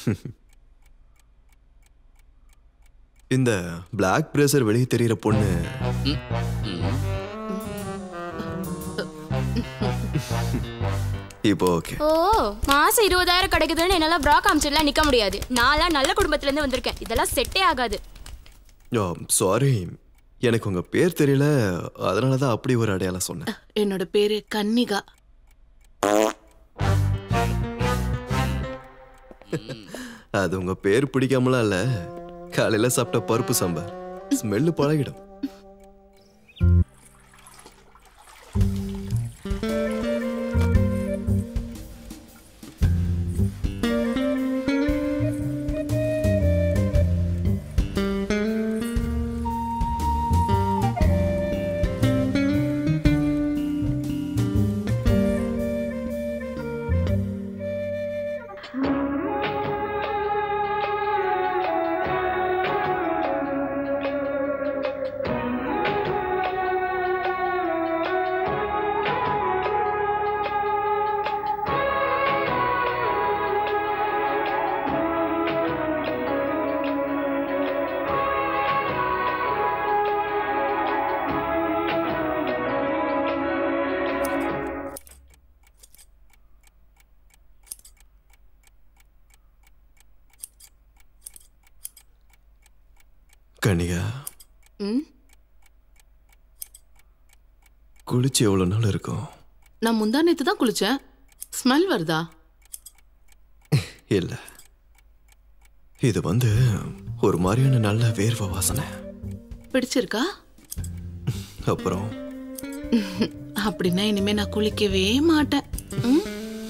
இந்த பிளாக் பிரேசர் வெளியே தெரியிற பொண்ணு இப்போ ஓகே ஓ மாசம் இருபதாயிரம் கிடைக்குதுன்னு என்னால ப்ரா காமிச்சிடலாம் நிக்க முடியாது நான்லாம் நல்ல குடும்பத்துல இருந்து வந்திருக்கேன் இதெல்லாம் செட்டே ஆகாது சாரி எனக்கு உங்க பேர் தெரியல அதனால தான் அப்படி ஒரு அடையாளம் சொன்னேன் என்னோட பேரு கன்னிகா அது உங்க பேர் பிடிக்காமலாம் இல்ல காலையில சாப்பிட்ட பருப்பு சாம்பார் ஸ்மெல்லு பழகிடும் கனிகா ம் குளிச்சு எவ்வளவு நாள் இருக்கும் நான் முந்தா நேத்து தான் குளிச்சேன் ஸ்மெல் வருதா இல்ல இது வந்து ஒரு மாதிரியான நல்ல வேர்வை வாசனை பிடிச்சிருக்கா அப்புறம் அப்படின்னா இனிமே நான் குளிக்கவே மாட்டேன் ம்?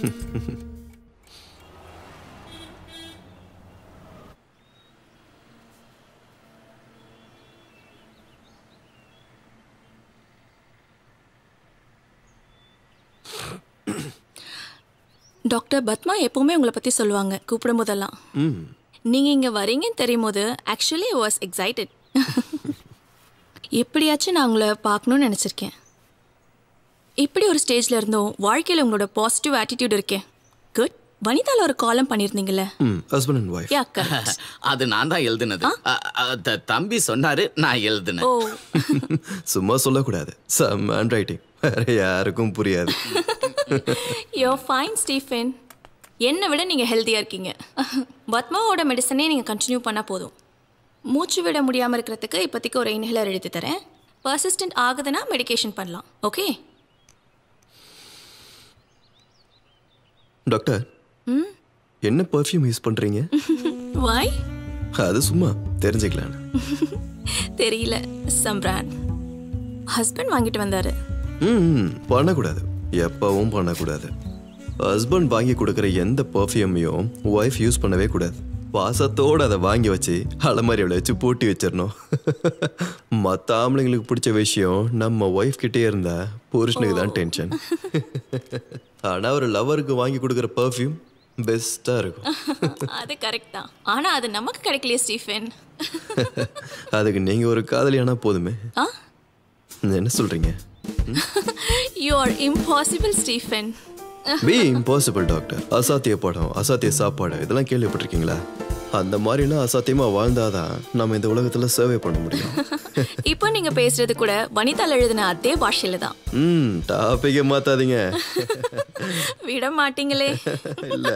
டாக்டர் பத்மா எப்பவுமே உங்களை பற்றி சொல்லுவாங்க கூப்பிடும் போதெல்லாம் ம் நீங்கள் இங்கே வரீங்கன்னு தெரியும் போது ஆக்சுவலி வாஸ் எக்ஸைட்டட் எப்படியாச்சும் நான் உங்களை பார்க்கணும்னு நினச்சிருக்கேன் இப்படி ஒரு ஸ்டேஜில் இருந்தும் வாழ்க்கையில் உங்களோட பாசிட்டிவ் ஆட்டிடியூட் இருக்கேன் குட் வனிதால ஒரு காலம் பண்ணியிருந்தீங்கல்ல ம் husband and wife yeah correct அது நான் தான் எழுதுனது அ, அ, த- தம்பி சொன்னாரு நான் எழுதுனேன் ஓ சும்மா சொல்லக்கூடாது சம் ஹேண்ட் ரைட்டிங் வேற யாருக்கும் புரியாது யோ ஃபைன் ஸ்டீஃபன் என்னை விட நீங்கள் ஹெல்த்தியாக இருக்கீங்க பத்மாவோட மெடிசனே நீங்கள் கண்டினியூ பண்ணால் போதும் மூச்சு விட முடியாமல் இருக்கிறதுக்கு இப்போதைக்கு ஒரு இன்ஹேலர் எழுதி தரேன் பர்சிஸ்டன்ட் ஆகுதுன்னா மெடிகேஷன் பண்ணலாம் ஓகே டாக்டர் என்ன பர்ஃப்யூம் யூஸ் பண்றீங்க வாய் அது சும்மா தெரிஞ்சுக்கலான்னு தெரியல சம்ரான் ஹஸ்பண்ட் வாங்கிட்டு வந்தாரு ம் ம், பண்ணக்கூடாது எப்பவும் பண்ணக்கூடாது ஹஸ்பண்ட் வாங்கி கொடுக்குற எந்த பர்ஃப்யூமையும் ஒய்ஃப் யூஸ் பண்ணவே கூடாது பாசத்தோடு அதை வாங்கி வச்சு அலமாரியில் வச்சு பூட்டி வச்சிடணும் மற்ற ஆம்பளைங்களுக்கு பிடிச்ச விஷயம் நம்ம ஒய்ஃப் கிட்டே இருந்தா புருஷனுக்கு தான் டென்ஷன் ஆனால் ஒரு லவருக்கு வாங்கி கொடுக்குற பர்ஃப்யூம் பெஸ்ட்டாக இருக்கும் அது கரெக்ட் தான் ஆனால் அது நமக்கு கிடைக்கலையே ஸ்டீஃபன் அதுக்கு நீங்கள் ஒரு காதலியானா போதுமே ஆ என்ன சொல்கிறீங்க you are impossible Stephen B impossible doctor அசாத்திய படம் அசாத்திய சாப்பாடு இதெல்லாம் கேள்விப்பட்டிருக்கீங்களா அந்த மாதிரிலாம் அசாத்தியமா வாழ்ந்தாதான் நம்ம இந்த உலகத்துல சர்வே பண்ண முடியும் இப்போ நீங்க பேசுறது கூட வனிதால எழுதின அதே பாஷையில தான் ம் டாபிக்கை மாத்தாதீங்க விட மாட்டீங்களே இல்ல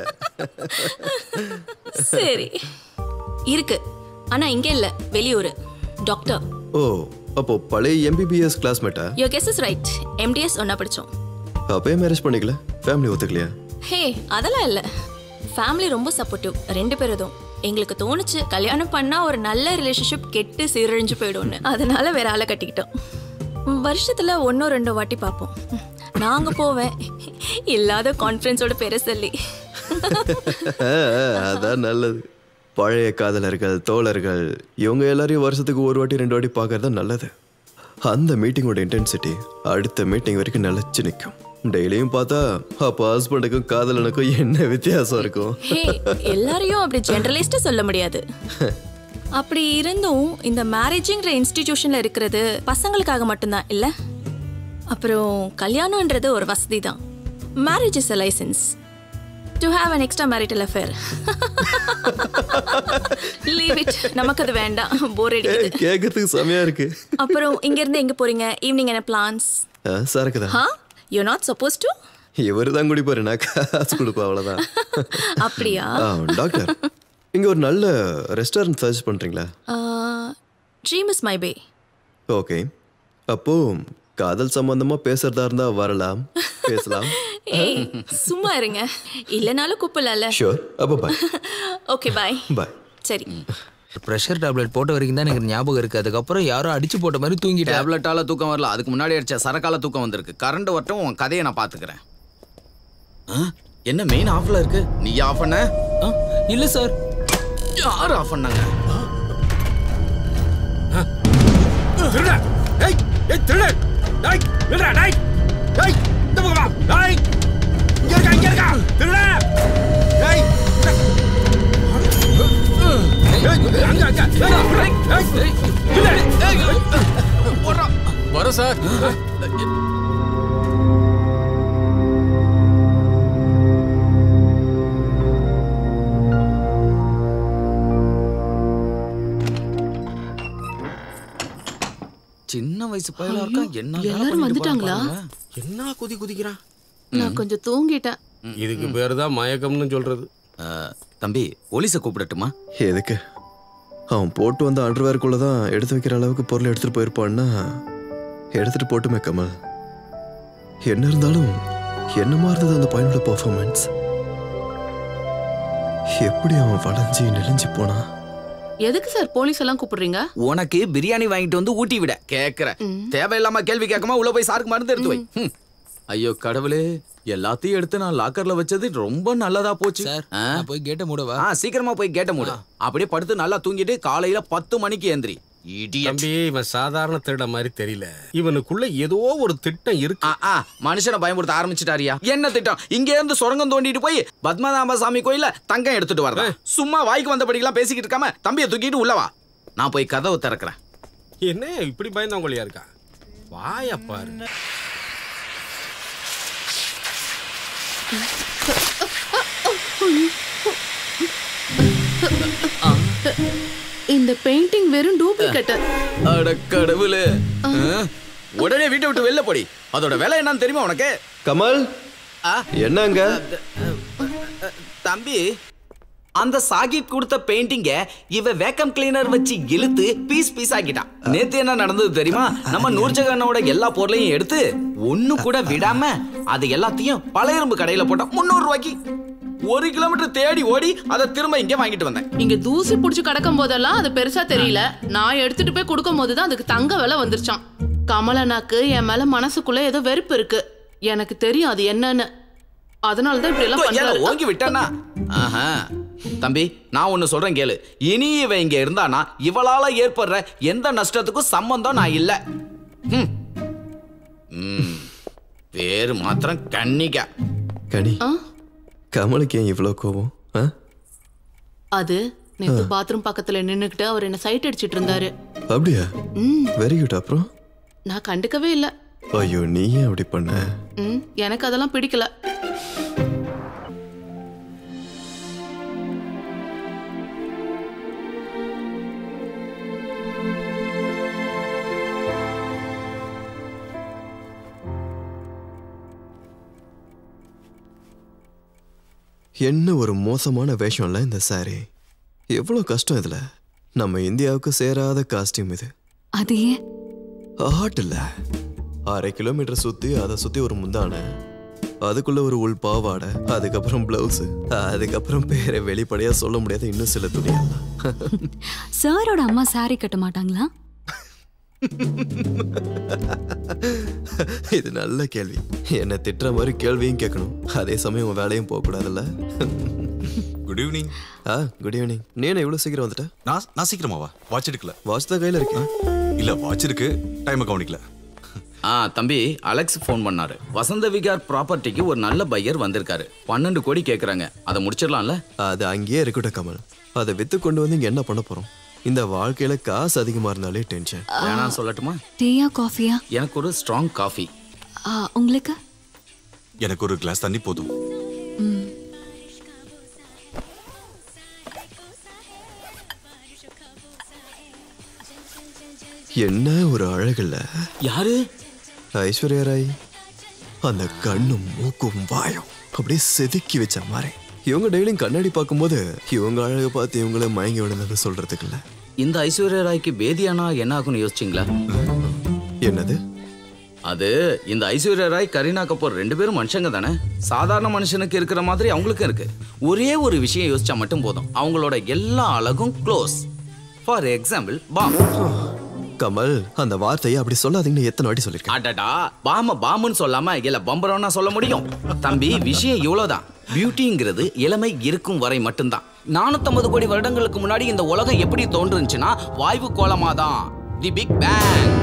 சரி இருக்கு ஆனா இங்க இல்ல வெளியூர் டாக்டர் ஓ அப்போ பழைய எம்பிபிஎஸ் கிளாஸ்மேட்டா yo guess is right MDS ஒன்னா படிச்சோம் அப்பயே மேரேஜ் பண்ணிக்கல ஃபேமிலி ஒத்துக்கலையா ஹே அதெல்லாம் இல்ல ஃபேமிலி ரொம்ப சப்போர்ட்டிவ் ரெண்டு பேரும் எங்களுக்கு தோணுச்சு கல்யாணம் பண்ணா ஒரு நல்ல ரிலேஷன்ஷிப் கெட்டு சீரழிஞ்சு போயிடும்னு அதனால வேற ஆளை கட்டிக்கிட்டோம் வருஷத்துல ஒன்னோ ரெண்டோ வாட்டி பார்ப்போம் நாங்க போவேன் இல்லாத கான்ஃபிடன்ஸோட பேரை சொல்லி ஆ, அதான் நல்லது பழைய காதலர்கள் தோழர்கள் இவங்க எல்லாரையும் வருஷத்துக்கு ஒரு வாட்டி ரெண்டு வாட்டி பார்க்கறது தான் நல்லது அந்த மீட்டிங்கோட இன்டென்சிட்டி அடுத்த மீட்டிங் வரைக்கும் நிலச்சி நிற்கும் டெய்லியும் பார்த்தா அப்போ ஹஸ்பண்டுக்கும் காதலனுக்கும் என்ன வித்தியாசம் இருக்கும் ஹே எல்லாரையும் அப்படி ஜெனரலிஸ்டா சொல்ல முடியாது அப்படி இருந்தும் இந்த மேரேஜிங்கிற இன்ஸ்டிடியூஷன்ல இருக்கிறது பசங்களுக்காக மட்டும்தான் இல்ல அப்புறம் கல்யாணம்ன்றது ஒரு வசதி தான் marriage is a license to have an extra marital affair leave it நமக்கு அது வேண்டாம் போர் அடிக்குது கேட்கறதுக்கு செமையா இருக்கு அப்புறம் இங்க இருந்து எங்க போறீங்க ஈவினிங் என்ன பிளான்ஸ் ஆ, சரக்குதான் ஹா யூ நாட் சப்போஸ் டு இவரு தான் குடிப்பாரு நான் காசு கொடுப்பேன் அவ்வளவுதான் அப்படியா ஆ, டாக்டர் இங்க ஒரு நல்ல ரெஸ்டாரண்ட் சஜஸ்ட் பண்றீங்களா dream is my pay okay அப்போ காதல் சம்பந்தமா பேசுறதா இருந்தா வரலாம் பேசலாம் ஏய் சும்மா இருங்க இல்லைனாலும் கூப்பிடலாம்ல ஷூர் அப்போ பாய் ஓகே பாய் பாய் சரி ப்ரெஷர் டேப்லெட் போட்ட வரைக்கும் தான் எனக்கு ஞாபகம் இருக்கு அதுக்கப்புறம் யாரோ அடிச்சு போட்ட மாதிரி தூங்கிட்டேன் டேப்லெட்டால தூக்கம் வரல அதுக்கு முன்னாடி அடிச்ச சரக்கால தூக்கம் வந்திருக்கு கரண்ட் வரட்டும் உன் கதையை நான் பாத்துக்கிறேன் ஆ, என்ன மெயின் ஆஃப்ல இருக்கு நீ ஆஃப் பண்ண ஆ, இல்ல சார் யார் ஆஃப் பண்ணாங்க திருட டேய் ஏய் திருட டேய் நில்றா டேய் டேய் இந்த பக்கம் வா டேய் இங்க இருக்கா இங்க இருக்கா திருட டேய் ஏய் அங்க அங்க டேய் டேய் திருட வரோம் சார் சின்ன வயசு பையலா இருக்கா என்ன வேலை எல்லாரும் பண்ணிட்டு வந்துட்டாங்களா? போறான் பாருங்க. என்ன குதி குதிக்கிறான் நான் கொஞ்சம் தூங்கிட்டேன் இதுக்கு பேர் தான் மயக்கம்னு சொல்றது ஆ, தம்பி போலீஸை கூப்பிடட்டுமா எதுக்கு அவன் போட்டு வந்த அண்டர்வேர்க்குள்ள தான் எடுத்து வைக்கிற அளவுக்கு பொருள் எடுத்துட்டு போயிருப்பான்னா எடுத்துட்டு போட்டுமே கமல் என்ன இருந்தாலும் என்னமா இருந்தது அந்த பையனோட பர்ஃபார்மன்ஸ் எப்படி அவன் வளைஞ்சி நெளிஞ்சு போனான் எதுக்கு சார் போலீஸ் எல்லாம் கூப்பிடுறீங்க உனக்கு பிரியாணி வாங்கிட்டு வந்து ஊட்டி விட கேக்குற தேவையில்லாம கேள்வி கேட்காம உள்ள போய் சாருக்கு மருந்து எடுத்து வை ம். ஐயோ கடவுளே எல்லாத்தையும் எடுத்து நான் லாக்கர்ல வச்சது ரொம்ப நல்லதா போச்சு சார் ஆ? நான் போய் கேட்ட மூடவா ஆ சீக்கிரமா போய் கேட்ட மூடு அப்படியே படுத்து நல்லா தூங்கிட்டு காலையில பத்து மணிக்கு எந்திரி Idiot. தம்பி இவன் சாதாரண திருட மாதிரி தெரியல இவனுக்குள்ள ஏதோ ஒரு திட்டம் இருக்கு ஆ, ஆ, மனுஷனை பயமுறுத்த ஆரம்பிச்சிட்டாரியா என்ன திட்டம் இங்க இருந்து சுரங்கம் தோண்டிட்டு போய் பத்மநாப சாமி கோயில்ல தங்கம் எடுத்துட்டு வரதா சும்மா வாய்க்கு வந்தபடிலாம் பேசிக்கிட்டு இருக்காம தம்பியை தூக்கிட்டு உள்ளவா நான் போய் கதவை திறக்கிறேன் என்ன இப்படி பயந்தவங்களையா இருக்கா வாய பாரு இந்த பெயிண்டிங் வெறும் டூப்ளிகேட் அட கடவுளே ஆ? உடனே வீட்டை விட்டு வெளில போடி அதோட விலை என்னன்னு தெரியுமா உனக்கு கமல் ஆ? என்னங்க தம்பி அந்த சாகிப் கொடுத்த பெயிண்டிங்க இவ வேக்கம் கிளீனர் வச்சு இழுத்து பீஸ் பீஸ் ஆக்கிட்டான் நேத்து என்ன நடந்தது தெரியுமா நம்ம நூர்ஜகானோட எல்லா பொருளையும் எடுத்து ஒண்ணு கூட விடாம அது எல்லாத்தையும் பழைய இரும்பு கடையில போட்டா முந்நூறு ரூபாய்க்கு ஒரு கிலோமீட்டர் தேடி ஓடி அதை திரும்ப இங்க வாங்கிட்டு வந்தேன் இங்க தூசி புடிச்சு கிடக்கும் போதெல்லாம் அது பெருசா தெரியல நான் எடுத்துட்டு போய் கொடுக்கும் போதுதான் அதுக்கு தங்க விலை வந்துருச்சான் கமலனாக்கு என் மேல மனசுக்குள்ள ஏதோ வெறுப்பு இருக்கு எனக்கு தெரியும் அது என்னன்னு அதனாலதான் இப்படி எல்லாம் ஏல, பண்றாரு ஓங்கி விட்டானா ஆஹா தம்பி நான் ஒன்னு சொல்றேன் கேளு இனி இவ இங்க இருந்தானா இவளால ஏற்படுற எந்த நஷ்டத்துக்கும் சம்பந்தம் நான் இல்ல ஹம். ம். பேரு மாத்திரம் கன்னிகா கனி ஆ? கமலுக்கு ஏன் இவ்வளோ கோவம் ஆ அது நேத்து பாத்ரூம் பக்கத்துல நின்னுக்கிட்டு அவர் என்ன சைட் அடிச்சிட்டு இருந்தாரு அப்படியா ம் வெரி குட் அப்புறம் நான் கண்டுக்கவே இல்ல ஐயோ நீ ஏன் அப்படி பண்ண ம் எனக்கு அதெல்லாம் பிடிக்கல என்ன ஒரு மோசமான வேஷம்ல இந்த சாரி எவ்வளோ கஷ்டம் இதுல நம்ம இந்தியாவுக்கு சேராத காஸ்டியூம் இது அது ஏன் ஆட் இல்ல அரை கிலோமீட்டர் சுத்தி அதை சுத்தி ஒரு முந்தானை அதுக்குள்ள ஒரு உள் பாவாடை அதுக்கப்புறம் பிளவுஸ் அதுக்கப்புறம் பேரை வெளிப்படையா சொல்ல முடியாத இன்னும் சில துணியெல்லாம் சாரோட அம்மா saree கட்ட மாட்டாங்களா இது நல்ல கேள்வி என்னை திட்டுற மாதிரி கேள்வியும் கேட்கணும் அதே சமயம் உன் வேலையும் போகக்கூடாதுல்ல good evening ah good evening நீ என்ன இவ்வளோ சீக்கிரம் வந்துட்ட நான் நான் சீக்கிரமாவா வாட்ச் எடுக்கல வாட்ச் தான் கையில் இருக்கேன் இல்ல வாட்ச் இருக்கு டைமை கவனிக்கல ஆ தம்பி அலெக்ஸ் ஃபோன் பண்ணாரு வசந்த விகார் ப்ராப்பர்ட்டிக்கு ஒரு நல்ல பையர் வந்திருக்காரு பன்னெண்டு கோடி கேக்குறாங்க அதை முடிச்சிடலாம்ல அது அங்கேயே இருக்கட்டும் கமல் அதை வித்து கொண்டு வந்து இங்க என்ன பண்ண போறோம் இந்த வாழ்க்கையில காசு அதிகமா இருந்தாலே டென்ஷன் வேணாம் சொல்லட்டுமா டீயா காஃபியா எனக்கு ஒரு ஸ்ட்ராங் காஃபி உங்களுக்கு எனக்கு ஒரு கிளாஸ் தண்ணி போதும் என்ன ஒரு அழகுல யாரு ஐஸ்வர்யா ராய் அந்த கண்ணும் மூக்கும் வாயும் அப்படியே செதுக்கி வச்ச மாதிரி இவங்க டெய்லியும் கண்ணாடி பார்க்கும்போது இவங்க அழகை பார்த்து இவங்கள மயங்கி விடுனது சொல்றதுக்கு இல்ல இந்த ஐஸ்வர்யா ராய்க்கு பேதியானா என்ன ஆகும்னு யோசிச்சிங்களா என்னது அது இந்த ஐஸ்வர்யா ராய் கரீனா கபூர் ரெண்டு பேரும் மனுஷங்க தானே சாதாரண மனுஷனுக்கு இருக்கிற மாதிரி அவங்களுக்கும் இருக்கு ஒரே ஒரு விஷயம் யோசிச்சா மட்டும் போதும் அவங்களோட எல்லா அழகும் close for example palm Kamal அந்த வார்த்தையை அப்படி சொல்லாதீங்கன்னு எத்தனை வாட்டி சொல்லிருக்கேன் அடடா பாம பாம்புன்னு சொல்லாம இல்ல பம்பரம்னா சொல்ல முடியும் தம்பி விஷயம் இவ்வளவுதான் பியூட்டிங்கிறது இளமை இருக்கும் வரை மட்டும்தான் நானூத்தம்பது கோடி வருடங்களுக்கு முன்னாடி இந்த உலகம் எப்படி தோன்றுச்சுன்னா வாய்வு கோலமாதான் தி பிக் பேங்